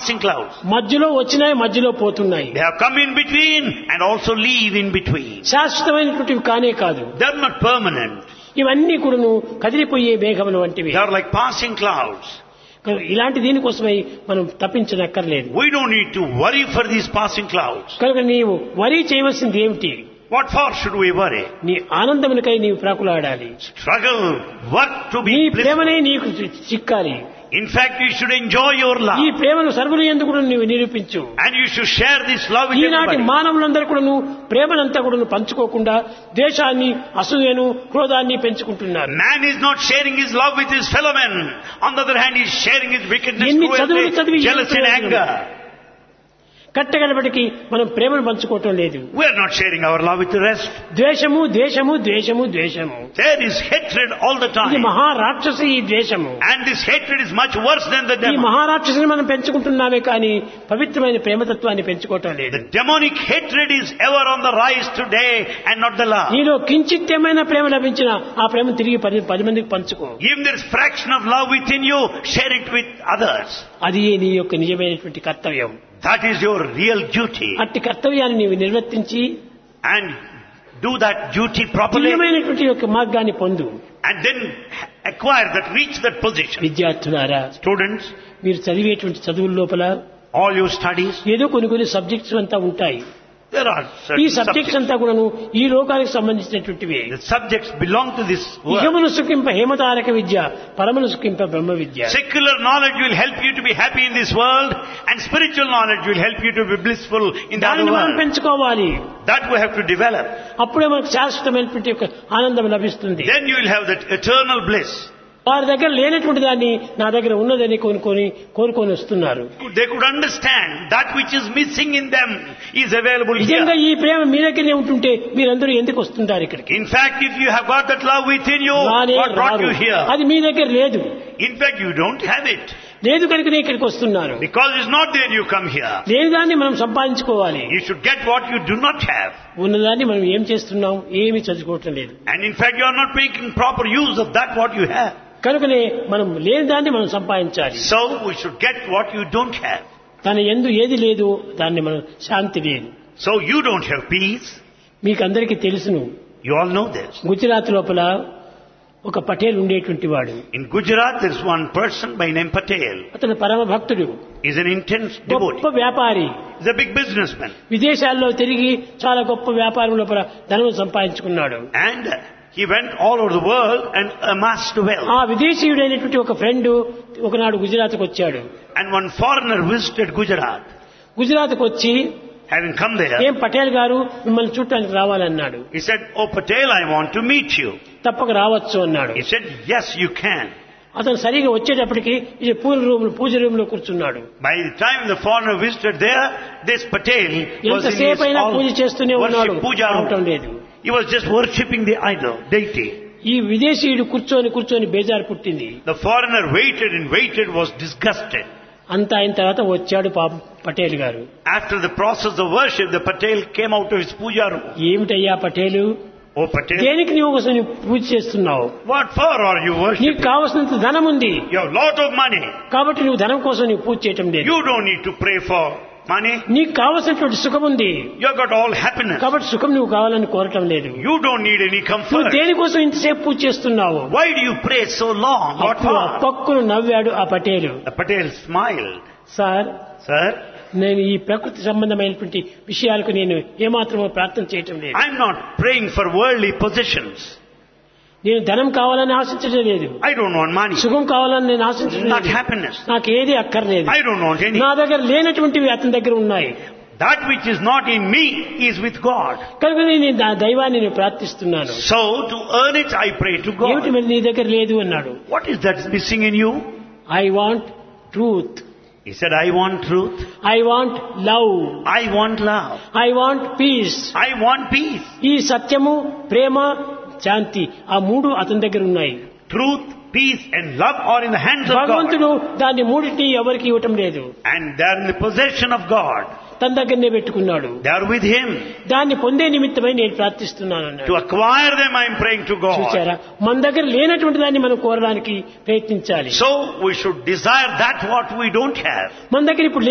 passing clouds. మధ్యలో వచ్చినాయి మధ్యలో పోతున్నాయి They have come in between and also leave in between. శాశ్వతమైనటువంటివి కానే కాదు They're not permanent. ఇవన్నీ కూడాను కదిలిపోయే మేఘములు వంటివి They are like passing clouds. కనుక ఇలాంటి దీనికోసమై మనం తప్పించనక్కర్లేదు We don't need to worry for these passing clouds. కనుక నీవు వరి చేయవలసింది ఏమిటి What for should we worry? నీ ఆనందమునికై నీవు ప్రాకులాడాలి Struggle, work to నీ be blissful. ప్రేమనే నీకు చిక్కాలి In fact, you should enjoy your ఈ love. ప్రేమను సర్వులు ఎందుకు కూడా నీవు నిరూపించు And you should share this love with ఈనాటి everybody. మానవులందరూ కూడాను ప్రేమనంతా కూడాను పంచుకోకుండా ద్వేషాన్ని అసూయను క్రోధాన్ని పెంచుకుంటున్నారు Man is not sharing his love with his fellow men. On the other hand, he is sharing his wickedness, ఎన్ని చదువులు cruelty, చదివి jealousy and ఏం anger. కట్టగడబడికి మనం ప్రేమను పంచుకోవటం లేదు We are not sharing our love with the rest. ద్వేషము ద్వేషము ద్వేషము ద్వేషము There is hatred all the ఇది time. మహారాక్షసి ఈ ద్వేషము And this hatred is much worse than the ఈ demon. మహారాక్షసిని మనం పెంచుకుంటున్నామే కానీ పవిత్రమైన ప్రేమతత్వాన్ని పెంచుకోవటం లేదు The demonic hatred is ever on the rise today and not the love. నీలో కించిత్ ఏమైనా ప్రేమ లభించినా ఆ ప్రేమ తిరిగి పది పది మందికి పంచుకో If there is fraction of love within you, share it with others. అది నీ యొక్క నిజమైనటువంటి కర్తవ్యం That is your real duty. అట్టి కర్తవ్యాన్ని నీవు నిర్వర్తించి And do that duty properly దివ్యమైనటువంటి యొక్క మార్గాన్ని పొందు and then acquire that, reach that position. విద్యార్థులారా Students, మీరు చదివేటువంటి చదువుల లోపల all your studies, ఏదో కొన్ని కొన్ని సబ్జెక్ట్స్ అంతా ఉంటాయి there are ఈ certain సబ్జెక్ట్స్ subjects. అంతా కూడాను ఈ లోకానికి సంబంధించినటువంటివి The subjects belong to this world. ఇహమును సుఖింప హేమతారక విద్య పరమును సుఖింప బ్రహ్మ విద్య Secular knowledge will help you to be happy in this world and spiritual knowledge will help you to be blissful in the other దానిని మనం world. పెంచుకోవాలి That we have to develop. అప్పుడే మనకు శాశ్వతమైనటువంటి యొక్క ఆనందం లభిస్తుంది Then you will have that eternal bliss. వారి దగ్గర లేనటువంటి దాన్ని నా దగ్గర ఉన్నదని కొనుక్కొని కోరుకొని వస్తున్నారు They could understand that which is missing in them is available నిజంగా here. ఈ ప్రేమ మీ దగ్గరనే ఉంటుంటే మీరందరూ ఎందుకు వస్తుంటారు ఇక్కడికి In fact, if you have got that love within you, రానే what brought రారు you here? అది మీ దగ్గర లేదు In fact, you don't have it. లేదు కనుకనే ఇక్కడికి వస్తున్నారు Because it's not there, you come here. లేని దాన్ని మనం సంపాదించుకోవాలి You should get what you do not have. ఉన్నదాన్ని మనం ఏం చేస్తున్నాం ఏమీ చదువుకోవటం లేదు And in fact, you are not making proper use of that what you have. కనుకనే మనం లేని దాన్ని మనం సంపాదించాలి So, we should get what you don't have. తన ఎందు ఏది లేదు దాన్ని మనం శాంతి లేదు So, you don't have peace. మీకు అందరికీ తెలుసును You all know this. Gujarat లోపల ఒక పటేల్ ఉండేటువంటి వాడు In Gujarat, there is one person by name Patel. అతను పరమ భక్తుడు He's an intense devotee. గొప్ప వ్యాపారి He's a big businessman. విదేశాల్లో తిరిగి చాలా గొప్ప వ్యాపారం లోపల ధనం సంపాదించుకున్నాడు And he went all over the world and amassed wealth. ఆ విదేశీయుడైనటువంటి ఒక ఫ్రెండ్ ఒకనాడు గుజరాత్కు వచ్చాడు And one foreigner visited Gujarat. గుజరాత్కు వచ్చి Having come there, ఏం పటేల్ గారు మిమ్మల్ని చూడటానికి రావాలన్నాడు he said, Oh Patel, I want to meet you. తప్పక రావచ్చు అన్నాడు He said, Yes, you can. అతను సరిగా వచ్చేటప్పటికి ఇది పూజ రూమ్ పూజ రూమ్ లో కూర్చున్నాడు By the time the foreigner visited there, this Patel was in his ఎంతసేపు అయినా పూజ all చేస్తూనే ఉన్నాడు worship puja రావటం room. లేదు He was just worshipping the idol, deity. ఈ విదేశీయుడు కూర్చొని కూర్చొని బేజారు పుట్టింది The foreigner waited and waited, was disgusted. అంతా అయిన తర్వాత వచ్చాడు పాపం పటేల్ గారు After the process of worship, the Patel came out of his puja room. ఏమిటయ్యా పటేలు Oh Patel, దేనికి నీవు కోసం నువ్వు పూజ చేస్తున్నావు what for are you నీకు worshipping? కావలసినంత ధనం ఉంది You have lot of money. కాబట్టి నువ్వు ధనం కోసం నీవు పూజ చేయటం లేదు You don't need to pray for money. నీకు కావలసినటువంటి సుఖం ఉంది You have got all happiness. కాబట్టి సుఖం నువ్వు కావాలని కోరటం లేదు You don't need any నువ్వు comfort. దేనికోసం ఇంతసేపు పూజ చేస్తున్నావు Why do you pray so long? What అప్పుడు ఆ for? పక్కును నవ్వాడు ఆ Patel The Patel smiled. Sir Sir, నేను ఈ ప్రకృతి సంబంధమైనటువంటి విషయాలకు నేను ఏమాత్రమో ప్రార్థన చేయటం లేదు I'm not praying for worldly possessions. నేను ధనం కావాలని ఆశించడం లేదు I don't want money. సుఖం కావాలని నేను ఆశించడం Not లేదు happiness. నాకు ఏది అక్కర్లేదు I don't want any. నా దగ్గర లేనటువంటివి అతని దగ్గర ఉన్నాయి That which is not in me is with God. కనుక నేను నా దైవాన్ని నేను ప్రార్థిస్తున్నాను So to earn it, I pray to ఏమిటి God. మరి నీ దగ్గర లేదు అన్నాడు What is that missing in you? I want truth He said, I want truth. I want love I want love. I want peace I want peace. ఈ సత్యము ప్రేమ శాంతి ఆ మూడు అతని దగ్గర ఉన్నాయి Truth, peace and love are in the hands of God. భగవంతుడు దాన్ని మూడింటిని ఎవరికి ఇవ్వటం లేదు And they are in the possession of God. తన దగ్గరనే పెట్టుకున్నాడు They are with Him. దాన్ని పొందే నిమిత్తమై నేను ప్రార్థిస్తున్నాను అన్నాడు To acquire them, I am praying to God. చూచారా మన దగ్గర లేనటువంటి దాన్ని మనం కోరడానికి ప్రయత్నించాలి So we should desire that what we don't have. మన దగ్గర ఇప్పుడు